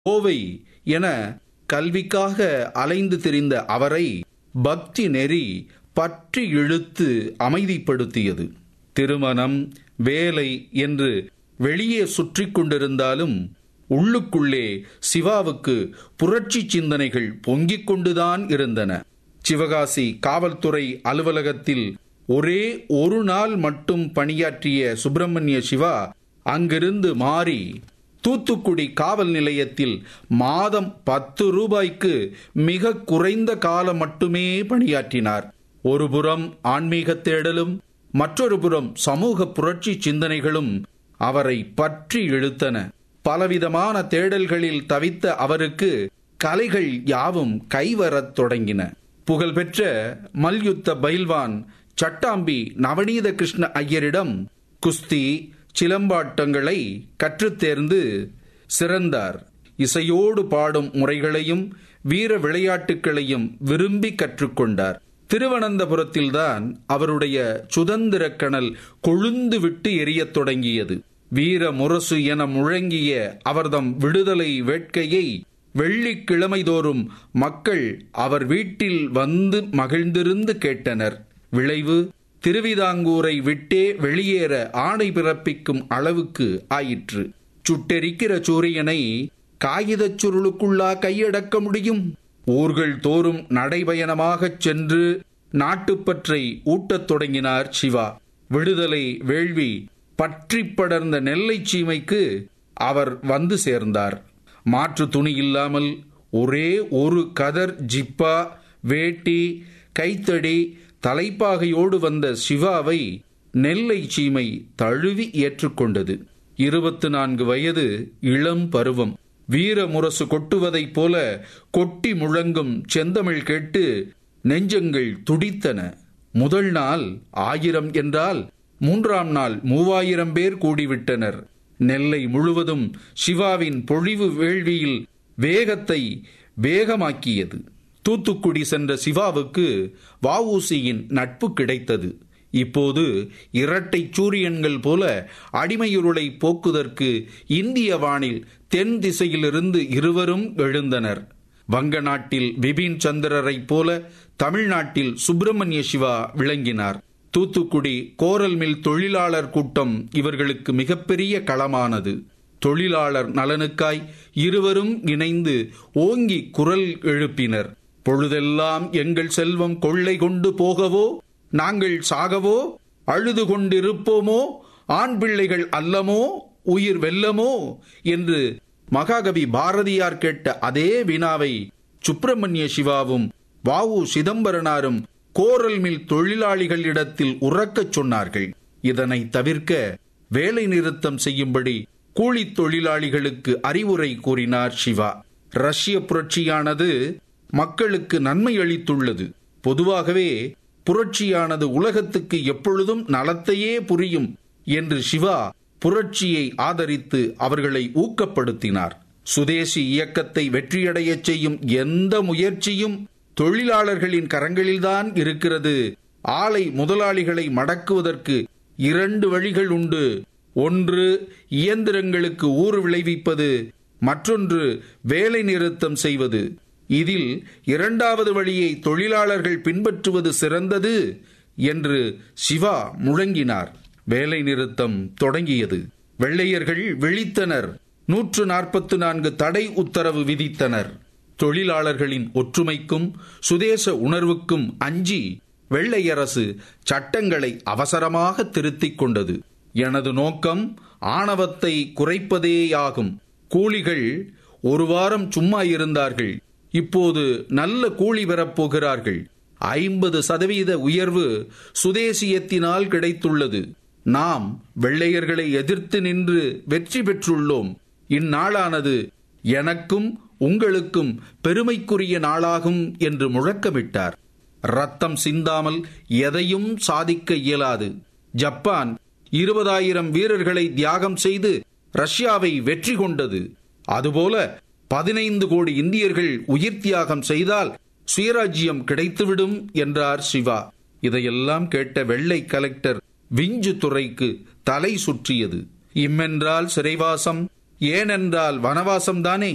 கோவை என கல்விக்காக அலைந்து திரிந்த அவரை பக்தி நெறி பற்றி இழுத்து அமைதிப்படுத்தியது திருமணம் வேலை என்று வெளியே சுற்றி கொண்டிருந்தாலும் உள்ளுக்குள்ளே சிவாவுக்கு புரட்சி சிந்தனைகள் பொங்கிக் கொண்டுதான் இருந்தன சிவகாசி காவல்துறை அலுவலகத்தில் ஒரே ஒரு நாள் மட்டும் பணியாற்றிய சுப்பிரமணிய சிவா அங்கிருந்து மாறி தூத்துக்குடி காவல் நிலையத்தில் மாதம் பத்து ரூபாய்க்கு மிக குறைந்த காலம் மட்டுமே பணியாற்றினார் ஒருபுறம் ஆன்மீக தேடலும் மற்றொரு புறம் சமூக புரட்சி சிந்தனைகளும் அவரை பற்றி இழுத்தன பலவிதமான தேடல்களில் தவித்த அவருக்கு கலைகள் யாவும் கைவரத் தொடங்கின புகழ்பெற்ற மல்யுத்த பைல்வான் சட்டாம்பி நவநீத கிருஷ்ண ஐயரிடம் குஸ்தி சிலம்பாட்டங்களை கற்றுத் தேர்ந்து சிறந்தார் இசையோடு பாடும் முறைகளையும் வீர விளையாட்டுகளையும் விரும்பி கற்றுக்கொண்டார் திருவனந்தபுரத்தில்தான் அவருடைய சுதந்திர கணல் கொழுந்து விட்டு எரியத் தொடங்கியது வீர முரசு என முழங்கிய அவர்தம் விடுதலை வேட்கையை வெள்ளிக்கிழமை தோறும் மக்கள் அவர் வீட்டில் வந்து மகிழ்ந்திருந்து கேட்டனர் விளைவு திருவிதாங்கூரை விட்டே வெளியேற ஆணை பிறப்பிக்கும் அளவுக்கு ஆயிற்று சுட்டெரிக்கிற சூரியனை காகிதச் சுருளுக்குள்ளா கையடக்க முடியும் ஊர்கள் தோறும் நடைபயணமாகச் சென்று நாட்டுப்பற்றை ஊட்டத் தொடங்கினார் சிவா விடுதலை வேள்வி பற்றி படர்ந்த நெல்லை சீமைக்கு அவர் வந்து சேர்ந்தார் மாற்று துணி இல்லாமல் ஒரே ஒரு கதர் ஜிப்பா வேட்டி கைத்தடி தலைப்பாகையோடு வந்த சிவாவை நெல்லை சீமை தழுவி ஏற்றுக்கொண்டது இருபத்து நான்கு வயது இளம் பருவம் வீர முரசு கொட்டுவதைப் போல கொட்டி முழங்கும் செந்தமிழ் கேட்டு நெஞ்சங்கள் துடித்தன முதல் நாள் ஆயிரம் என்றால் மூன்றாம் நாள் மூவாயிரம் பேர் கூடிவிட்டனர் நெல்லை முழுவதும் சிவாவின் பொழிவு வேள்வியில் வேகத்தை வேகமாக்கியது தூத்துக்குடி சென்ற சிவாவுக்கு வஉசியின் நட்பு கிடைத்தது இப்போது இரட்டை சூரியன்கள் போல அடிமையுருளை போக்குதற்கு இந்திய வானில் தென் திசையிலிருந்து இருவரும் எழுந்தனர் வங்க நாட்டில் பிபின் சந்திரரைப் போல தமிழ்நாட்டில் சுப்பிரமணிய சிவா விளங்கினார் தூத்துக்குடி கோரல் மில் தொழிலாளர் கூட்டம் இவர்களுக்கு மிகப்பெரிய களமானது தொழிலாளர் நலனுக்காய் இருவரும் இணைந்து ஓங்கி குரல் எழுப்பினர் பொழுதெல்லாம் எங்கள் செல்வம் கொள்ளை கொண்டு போகவோ நாங்கள் சாகவோ அழுது கொண்டிருப்போமோ ஆண் பிள்ளைகள் அல்லமோ உயிர் வெல்லமோ என்று மகாகவி பாரதியார் கேட்ட அதே வினாவை சுப்பிரமணிய சிவாவும் வாவு சிதம்பரனாரும் கோரல் மில் தொழிலாளிகளிடத்தில் உறக்கச் சொன்னார்கள் இதனை தவிர்க்க வேலை நிறுத்தம் செய்யும்படி கூலி தொழிலாளிகளுக்கு அறிவுரை கூறினார் சிவா ரஷ்ய புரட்சியானது மக்களுக்கு நன்மை அளித்துள்ளது பொதுவாகவே புரட்சியானது உலகத்துக்கு எப்பொழுதும் நலத்தையே புரியும் என்று சிவா புரட்சியை ஆதரித்து அவர்களை ஊக்கப்படுத்தினார் சுதேசி இயக்கத்தை வெற்றியடையச் செய்யும் எந்த முயற்சியும் தொழிலாளர்களின் கரங்களில்தான் இருக்கிறது ஆலை முதலாளிகளை மடக்குவதற்கு இரண்டு வழிகள் உண்டு ஒன்று இயந்திரங்களுக்கு ஊறு விளைவிப்பது மற்றொன்று வேலை நிறுத்தம் செய்வது இதில் இரண்டாவது வழியை தொழிலாளர்கள் பின்பற்றுவது சிறந்தது என்று சிவா முழங்கினார் வேலை நிறுத்தம் தொடங்கியது வெள்ளையர்கள் விழித்தனர் நூற்று நாற்பத்து நான்கு தடை உத்தரவு விதித்தனர் தொழிலாளர்களின் ஒற்றுமைக்கும் சுதேச உணர்வுக்கும் அஞ்சி வெள்ளையரசு சட்டங்களை அவசரமாக திருத்திக் கொண்டது எனது நோக்கம் ஆணவத்தை குறைப்பதேயாகும் கூலிகள் ஒரு வாரம் சும்மா இருந்தார்கள் இப்போது நல்ல கூலி பெறப்போகிறார்கள் ஐம்பது சதவீத உயர்வு சுதேசியத்தினால் கிடைத்துள்ளது நாம் வெள்ளையர்களை எதிர்த்து நின்று வெற்றி பெற்றுள்ளோம் இந்நாளானது எனக்கும் உங்களுக்கும் பெருமைக்குரிய நாளாகும் என்று முழக்கமிட்டார் ரத்தம் சிந்தாமல் எதையும் சாதிக்க இயலாது ஜப்பான் இருபதாயிரம் வீரர்களை தியாகம் செய்து ரஷ்யாவை வெற்றி கொண்டது அதுபோல பதினைந்து கோடி இந்தியர்கள் உயிர் தியாகம் செய்தால் சுயராஜ்யம் கிடைத்துவிடும் என்றார் சிவா இதையெல்லாம் கேட்ட வெள்ளை கலெக்டர் விஞ்சு துறைக்கு தலை சுற்றியது இம்மென்றால் சிறைவாசம் ஏனென்றால் வனவாசம் தானே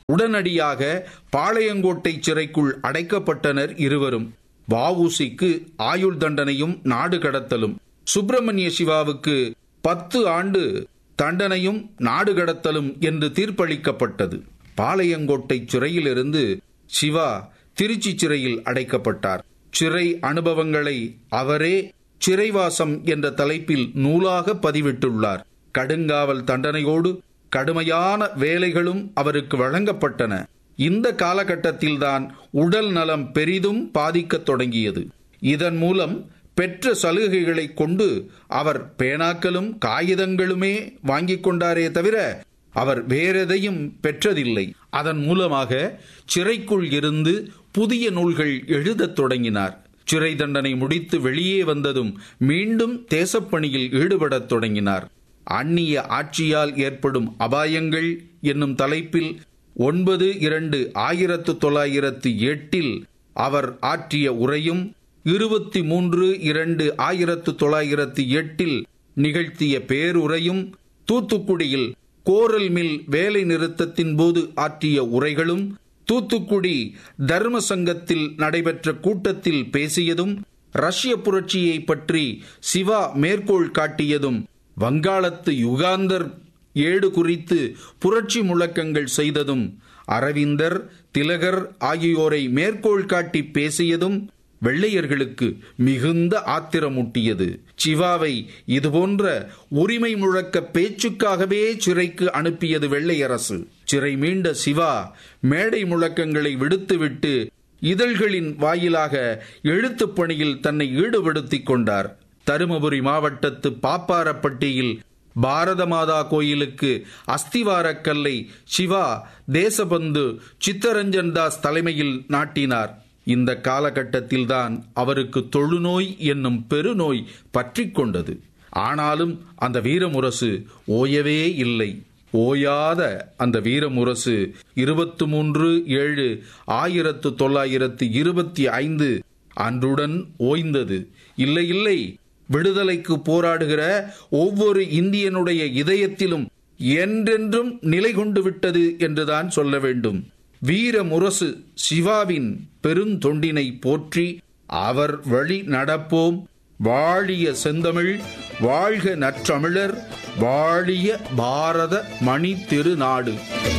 உடனடியாக பாளையங்கோட்டை சிறைக்குள் அடைக்கப்பட்டனர் இருவரும் வவுசிக்கு ஆயுள் தண்டனையும் நாடு கடத்தலும் சுப்பிரமணிய சிவாவுக்கு பத்து ஆண்டு தண்டனையும் நாடு கடத்தலும் என்று தீர்ப்பளிக்கப்பட்டது பாளையங்கோட்டை சிறையிலிருந்து சிவா திருச்சி சிறையில் அடைக்கப்பட்டார் சிறை அனுபவங்களை அவரே சிறைவாசம் என்ற தலைப்பில் நூலாக பதிவிட்டுள்ளார் கடுங்காவல் தண்டனையோடு கடுமையான வேலைகளும் அவருக்கு வழங்கப்பட்டன இந்த காலகட்டத்தில்தான் உடல் நலம் பெரிதும் பாதிக்கத் தொடங்கியது இதன் மூலம் பெற்ற சலுகைகளை கொண்டு அவர் பேனாக்களும் காகிதங்களுமே வாங்கிக் கொண்டாரே தவிர அவர் வேறெதையும் பெற்றதில்லை அதன் மூலமாக சிறைக்குள் இருந்து புதிய நூல்கள் எழுதத் தொடங்கினார் சிறை தண்டனை முடித்து வெளியே வந்ததும் மீண்டும் தேசப்பணியில் ஈடுபடத் தொடங்கினார் அந்நிய ஆட்சியால் ஏற்படும் அபாயங்கள் என்னும் தலைப்பில் ஒன்பது இரண்டு ஆயிரத்து தொள்ளாயிரத்து எட்டில் அவர் ஆற்றிய உரையும் இருபத்தி மூன்று இரண்டு ஆயிரத்து தொள்ளாயிரத்து எட்டில் நிகழ்த்திய பேருரையும் தூத்துக்குடியில் கோரல் மில் வேலை நிறுத்தத்தின் போது ஆற்றிய உரைகளும் தூத்துக்குடி தர்ம சங்கத்தில் நடைபெற்ற கூட்டத்தில் பேசியதும் ரஷ்ய புரட்சியை பற்றி சிவா மேற்கோள் காட்டியதும் வங்காளத்து யுகாந்தர் ஏடு குறித்து புரட்சி முழக்கங்கள் செய்ததும் அரவிந்தர் திலகர் ஆகியோரை மேற்கோள் காட்டி பேசியதும் வெள்ளையர்களுக்கு மிகுந்த ஆத்திரமூட்டியது சிவாவை இதுபோன்ற உரிமை முழக்க பேச்சுக்காகவே சிறைக்கு அனுப்பியது வெள்ளை அரசு சிறை மீண்ட சிவா மேடை முழக்கங்களை விடுத்துவிட்டு இதழ்களின் வாயிலாக எழுத்துப் பணியில் தன்னை ஈடுபடுத்திக் கொண்டார் தருமபுரி மாவட்டத்து பாப்பாரப்பட்டியில் பாரத மாதா கோயிலுக்கு அஸ்திவாரக் கல்லை சிவா தேசபந்து சித்தரஞ்சன் தாஸ் தலைமையில் நாட்டினார் இந்த காலகட்டத்தில்தான் அவருக்கு தொழுநோய் என்னும் பெருநோய் பற்றி கொண்டது ஆனாலும் அந்த வீரமுரசு ஓயவே இல்லை ஓயாத அந்த வீரமுரசு இருபத்தி மூன்று ஏழு ஆயிரத்து தொள்ளாயிரத்து இருபத்தி ஐந்து அன்றுடன் ஓய்ந்தது இல்லை இல்லை விடுதலைக்கு போராடுகிற ஒவ்வொரு இந்தியனுடைய இதயத்திலும் என்றென்றும் நிலை கொண்டு விட்டது என்றுதான் சொல்ல வேண்டும் வீர முரசு சிவாவின் பெருந்தொண்டினை போற்றி அவர் வழி நடப்போம் வாழிய செந்தமிழ் வாழ்க நற்றமிழர் வாழிய பாரத மணி திருநாடு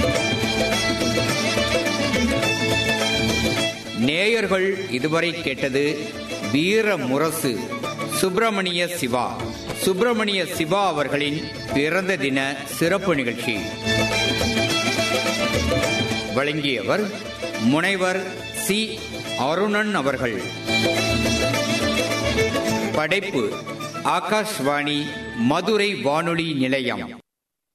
நேயர்கள் இதுவரை கேட்டது வீர முரசு சுப்பிரமணிய சிவா சுப்பிரமணிய சிவா அவர்களின் பிறந்த தின சிறப்பு நிகழ்ச்சி வழங்கியவர் முனைவர் சி அருணன் அவர்கள் படைப்பு ஆகாஷ்வாணி மதுரை வானொலி நிலையம்